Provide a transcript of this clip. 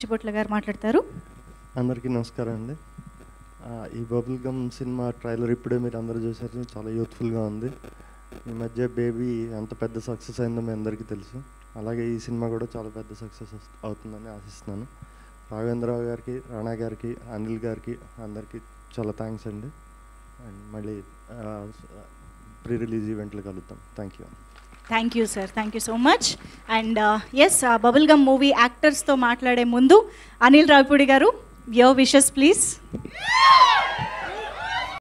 చిట్టిపొట్ల గారు మాట్లాడతారు అందరికీ నమస్కారం అండి ఆ, ఈ బబుల్ గమ్ సినిమా ట్రైలర్ ఇప్పుడే మీరు అందరూ చూసారు చాలా యూత్ఫుల్గా ఉంది ఈ మధ్య బేబీ ఎంత పెద్ద సక్సెస్ అయిందో మీ అందరికీ తెలుసు అలాగే ఈ సినిమా కూడా చాలా పెద్ద సక్సెస్ అవుతుందని ఆశిస్తున్నాను రాఘవేంద్రరావు గారికి రాణా గారికి అనిల్ గారికి అందరికీ చాలా థ్యాంక్స్ అండి అండ్ మళ్ళీ ప్రీ రిలీజ్ ఈవెంట్లు కలుద్దాం thank you thank you sir thank you so much and ఎస్ బబుల్ గమ్ మూవీ యాక్టర్స్తో మాట్లాడే ముందు అనిల్ రావిపూడి గారు యువర్ విషెస్ ప్లీజ్